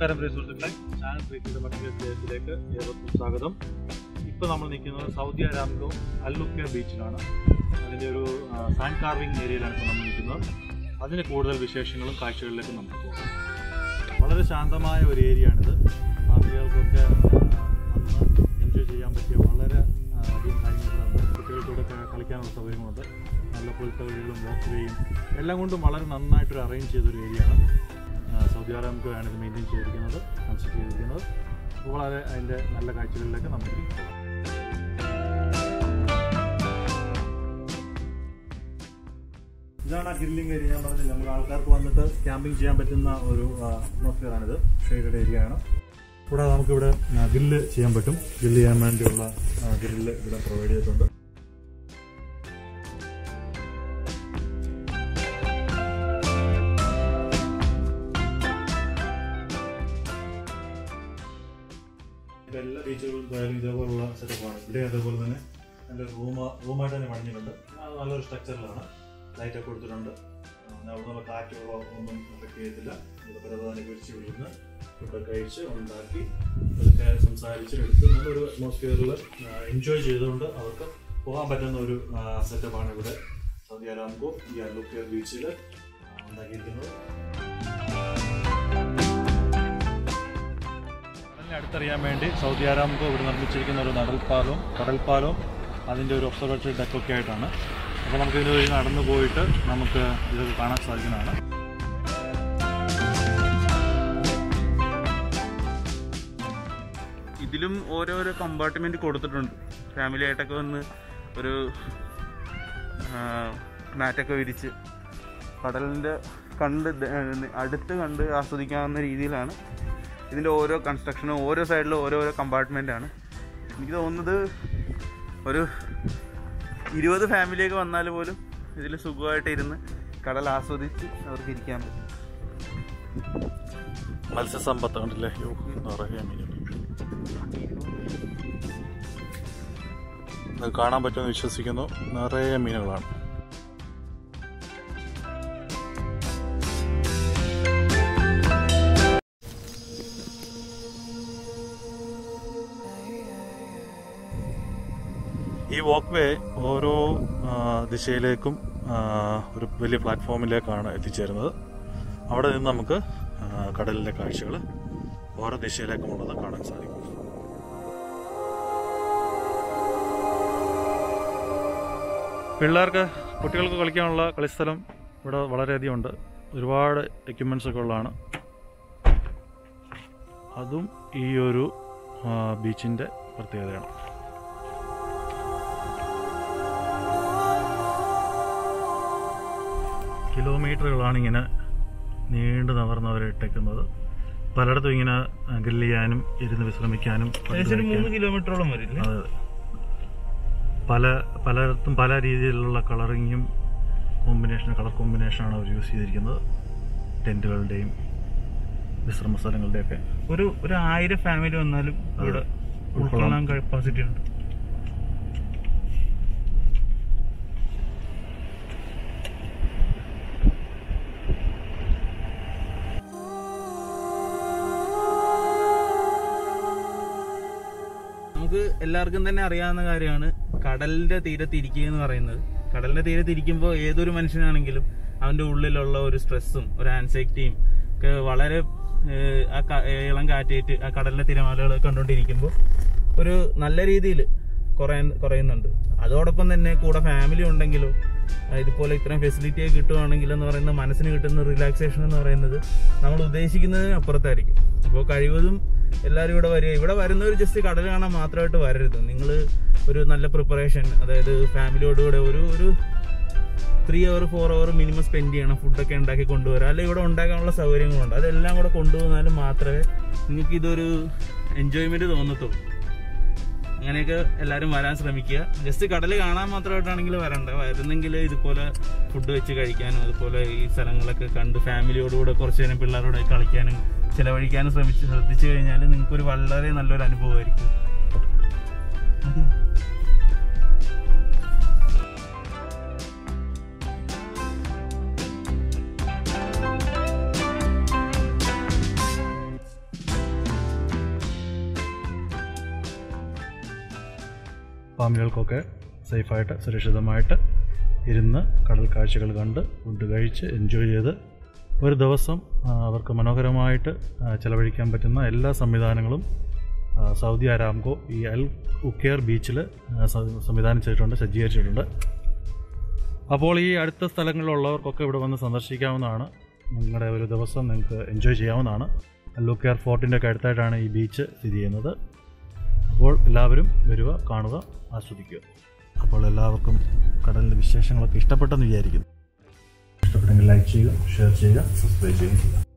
നമസ്കാരം പ്രിയ സുഹൃത്തുക്കളെ ചാനൽ പ്രീതിയുടെ മറ്റൊരു അധ്യായത്തിലേക്ക് ഏവർക്കും സ്വാഗതം ഇപ്പോൾ നമ്മൾ നിൽക്കുന്നത് സൗദി അരാംകോ അല്ലുക്ക ബീച്ചിലാണ് അതിൻ്റെ ഒരു സാൻഡ് കാർവിംഗ് ഏരിയയിലാണ് ഇപ്പോൾ നമ്മൾ നിൽക്കുന്നത് അതിന് കൂടുതൽ വിശേഷങ്ങളും കാഴ്ചകളിലേക്കും നമുക്ക് പോകാം വളരെ ശാന്തമായ ഒരു ഏരിയയാണിത് ഫാമിലികൾക്കൊക്കെ ആ, വന്ന് എൻജോയ് ചെയ്യാൻ പറ്റിയ വളരെ ആ, അധികം കാര്യങ്ങളുണ്ട് കുട്ടികൾക്കൂടെ ക- കളിക്കാനുള്ള സൗകര്യങ്ങളുണ്ട് നല്ല പുൽത്തവഴികളും വാക്ക് വേയും എല്ലാം കൊണ്ടും വളരെ നന്നായിട്ടൊരു അറേഞ്ച് ചെയ്തൊരു ഏരിയയാണ് ആ, സൗദി അറേബ്യയാണ് ഇത് മെയിൻറ്റെയിൻ ചെയ്തിരിക്കുന്നത് കൺസ്ട്രക്ട് ചെയ്തിരിക്കുന്നത് അപ്പോൾ വളരെ അതിൻ്റെ നല്ല കാഴ്ചകളിലേക്ക് നമുക്ക് പോകാം ഇതാണ് ആ ഗ്രില്ലിംഗ് ഏരിയ ഞാൻ പറഞ്ഞില്ല നമുക്ക് ആൾക്കാർക്ക് വന്നിട്ട് ക്യാമ്പിംഗ് ചെയ്യാൻ പറ്റുന്ന ഒരു അറ്റ്മോസ്ഫിയർ ആണിത് ഷെയ്ഡഡ് ഏരിയ ആണ് കൂടാതെ നമുക്കിവിടെ ഗ്രില്ല് ചെയ്യാൻ പറ്റും ഗ്രില്ല് ചെയ്യാൻ വേണ്ടിയുള്ള ഗ്രില്ല് ഇവിടെ പ്രൊവൈഡ് ചെയ്തിട്ടുണ്ട് ഇപ്പൊ എല്ലാ ബീച്ചുകളിലും പോയാലും ഇതേപോലുള്ള സെറ്റപ്പാണ് ഇവിടെ അതേപോലെ തന്നെ നല്ല റൂം റൂമായിട്ട് തന്നെ പണിഞ്ഞിട്ടുണ്ട് അത് നല്ലൊരു സ്ട്രക്ചറിലാണ് ലൈറ്റൊക്കെ കൊടുത്തിട്ടുണ്ട് ആ, അവിടെ നിന്നുള്ള കാറ്റുകളോ ഒന്നും എഫക്ട് ചെയ്യത്തില്ല ഇവിടെ പരവതാനി പിരിച്ച് വിടുന്ന് ഫുഡൊക്കെ കഴിച്ച് ഉണ്ടാക്കി അതൊക്കെ സംസാരിച്ച് എടുത്ത് നല്ലൊരു അറ്റ്മോസ്ഫിയറിൽ എൻജോയ് ചെയ്തുകൊണ്ട് അവർക്ക് പോകാൻ പറ്റുന്ന ഒരു സെറ്റപ്പാണ് ഇവിടെ സൗദി അരാംകോ ഈ അലുക്കിയർ ബീച്ചിൽ ഉണ്ടാക്കിയിരിക്കുന്നത് കടലിനെ അടുത്തറിയാൻ വേണ്ടി സൗദി അരാംകോ ഇവിടെ നിർമ്മിച്ചിരിക്കുന്ന ഒരു നടൽപ്പാലവും കടൽപ്പാലവും അതിൻ്റെ ഒരു ഒബ്സർവേറ്ററി ഡെക്കൊക്കെ ആയിട്ടാണ് അപ്പോൾ നമുക്ക് ഇതിന് വഴി നടന്നു പോയിട്ട് നമുക്ക് ഇതൊക്കെ കാണാൻ സാധിക്കുന്നതാണ് ഇതിലും ഓരോരോ കമ്പാർട്ട്മെന്റ് കൊടുത്തിട്ടുണ്ട് ഫാമിലി ആയിട്ടൊക്കെ വന്ന് ഒരു മാറ്റൊക്കെ വിരിച്ച് കടലിൻ്റെ കണ്ട് ദ- അടുത്ത് കണ്ട് ആസ്വദിക്കാവുന്ന രീതിയിലാണ് ഇതിൻ്റെ ഓരോ കൺസ്ട്രക്ഷനും ഓരോ സൈഡിലും ഓരോരോ കമ്പാർട്ട്മെൻ്റ് ആണ് എനിക്ക് തോന്നുന്നത് ഒരു ഇരുപത് ഫാമിലിയൊക്കെ വന്നാൽ പോലും ഇതിൽ സുഖമായിട്ട് ഇരുന്ന് കടൽ ആസ്വദിച്ച് അവർക്ക് ഇരിക്കാൻ പറ്റും മത്സ്യസമ്പത്ത് കണ്ടില്ലേ യോ, നിറയെ മീനുകൾ ഇത് കാണാൻ പറ്റുമെന്ന് വിശ്വസിക്കുന്നു നിറയെ മീനുകളാണ് ഈ വാക്ക് വേ ഓരോ ആ, ദിശയിലേക്കും ആ, ഒരു വലിയ പ്ലാറ്റ്ഫോമിലേക്കാണ് എത്തിച്ചേരുന്നത് അവിടെ നിന്ന് നമുക്ക് ആ, കടലിലെ കാഴ്ചകൾ ഓരോ ദിശയിലേക്കും ഉള്ളത് കാണാൻ സാധിക്കും പിള്ളേർക്ക് കുട്ടികൾക്ക് കളിക്കാനുള്ള കളിസ്ഥലം ഇവിടെ വളരെയധികം ഉണ്ട് ഒരുപാട് എക്യുപ്മെൻറ്റ്സ് ഒക്കെ ഉള്ളതാണ് അതും ഈ ഒരു ബീച്ചിൻ്റെ പ്രത്യേകതയാണ് കിലോമീറ്ററുകളാണ് ഇങ്ങനെ നീണ്ടു നവർന്നവർ ഇട്ടേക്കുന്നത് പലയിടത്തും ഇങ്ങനെ ഗ്രില്ല് ചെയ്യാനും ഇരുന്ന് വിശ്രമിക്കാനും ഫുഡ് ഏകദേശം ഒരു മൂന്ന് കഴിക്കാനും. കിലോമീറ്ററോളം വരില്ലേ അതെ അതെ. പല പലയിടത്തും പല രീതിയിലുള്ള കളറിങ്ങും കോമ്പിനേഷൻ കളർ കോമ്പിനേഷനാണ് അവർ യൂസ് ചെയ്തിരിക്കുന്നത് ടെൻറ്റുകളുടെയും വിശ്രമ സ്ഥലങ്ങളുടെയൊക്കെ ഒരു ഒരു ആയിരം ഫാമിലി വന്നാലും ഇവിടെ ഉൾക്കൊള്ളാൻ കപ്പാസിറ്റി ഉണ്ട് നമുക്ക് എല്ലാവർക്കും തന്നെ അറിയാവുന്ന കാര്യമാണ് കടലിന്റെ തീരത്ത് ഇരിക്കുക എന്ന് പറയുന്നത് കടലിന്റെ തീരത്ത് ഇരിക്കുമ്പോൾ ഏതൊരു മനുഷ്യനാണെങ്കിലും അവന്റെ ഉള്ളിലുള്ള ഒരു സ്ട്രെസ്സും ഒരു ആൻസൈറ്റിയും ഒക്കെ വളരെ ഏഹ്, ആ ക- ഇളം കാറ്റേറ്റ് ആ കടലിലെ തിരമാലകൾ കണ്ടുകൊണ്ടിരിക്കുമ്പോൾ ഒരു നല്ല രീതിയിൽ കുറയാൻ കുറയുന്നുണ്ട് അതോടൊപ്പം തന്നെ കൂടെ ഫാമിലി ഉണ്ടെങ്കിലോ ആ, ഇതുപോലെ ഇത്രയും ഫെസിലിറ്റി ഒക്കെ കിട്ടുവാണെങ്കിൽ എന്ന് പറയുന്നത് മനസ്സിന് കിട്ടുന്ന റിലാക്സേഷൻ എന്ന് പറയുന്നത് നമ്മൾ ഉദ്ദേശിക്കുന്നതിന് അപ്പുറത്തായിരിക്കും അപ്പോൾ കഴിവതും എല്ലാവരും ഇവിടെ വരിക ഇവിടെ വരുന്നവർ ജസ്റ്റ് കടൽ കാണാൻ മാത്രമായിട്ട് വരരുത് നിങ്ങൾ ഒരു നല്ല പ്രിപ്പറേഷൻ അതായത് ഫാമിലിയോടുകൂടെ ഒരു ഒരു three hour four hour minimum spend ചെയ്യണം ഫുഡൊക്കെ ഉണ്ടാക്കി കൊണ്ടുവരാം അല്ലെങ്കിൽ ഇവിടെ ഉണ്ടാക്കാനുള്ള സൗകര്യങ്ങളുണ്ട് അതെല്ലാം കൂടെ കൊണ്ടുവന്നാലും മാത്രമേ നിങ്ങൾക്ക് ഇതൊരു എൻജോയ്മെന്റ് തോന്നത്തുള്ളൂ അങ്ങനെയൊക്കെ എല്ലാവരും വരാൻ ശ്രമിക്കുക ജസ്റ്റ് കടൽ കാണാൻ മാത്രമായിട്ടാണെങ്കിൽ വരണ്ട വരുന്നെങ്കിൽ ഇതുപോലെ ഫുഡ് വെച്ച് കഴിക്കാനും അതുപോലെ ഈ സ്ഥലങ്ങളൊക്കെ കണ്ട് ഫാമിലിയോടുകൂടെ കുറച്ച് നേരം പിള്ളേരോടെ കളിക്കാനും ചിലവഴിക്കാനും ശ്രമിച്ച് ശ്രദ്ധിച്ചു കഴിഞ്ഞാൽ നിങ്ങൾക്ക് ഒരു വളരെ നല്ലൊരു അനുഭവമായിരിക്കും മതി. ഫാമിലികൾക്കൊക്കെ സേഫായിട്ട് സുരക്ഷിതമായിട്ട് ഇരുന്ന് കടൽ കാഴ്ചകൾ കണ്ട് ഫുഡ് കഴിച്ച് എൻജോയ് ചെയ്ത് ഒരു ദിവസം ആ, അവർക്ക് മനോഹരമായിട്ട് ആ, ചെലവഴിക്കാൻ പറ്റുന്ന എല്ലാ സംവിധാനങ്ങളും ആ, സൗദി അരാംകോ ഈ അൽ ഉക്കേർ ബീച്ചിൽ സംവിധാനം ചെയ്തിട്ടുണ്ട് സജ്ജീകരിച്ചിട്ടുണ്ട് അപ്പോൾ ഈ അടുത്ത സ്ഥലങ്ങളിലുള്ളവർക്കൊക്കെ ഇവിടെ വന്ന് സന്ദർശിക്കാവുന്നതാണ് നിങ്ങളുടെ ഒരു ദിവസം നിങ്ങൾക്ക് എൻജോയ് ചെയ്യാവുന്നതാണ് അല്ലൂക്കിയാർ ഫോർട്ടിൻ്റെ ഒക്കെ അടുത്തായിട്ടാണ് ഈ ബീച്ച് സ്ഥിതി ചെയ്യുന്നത് അപ്പോൾ എല്ലാവരും വരിക കാണുക ആസ്വദിക്കുക അപ്പോൾ എല്ലാവർക്കും കടലിൻ്റെ വിശേഷങ്ങളൊക്കെ ഇഷ്ടപ്പെട്ടെന്ന് വിചാരിക്കുന്നു ഇഷ്ടപ്പെട്ടെങ്കിൽ ലൈക്ക് ചെയ്യുക ഷെയർ ചെയ്യുക സബ്സ്ക്രൈബ് ചെയ്യുക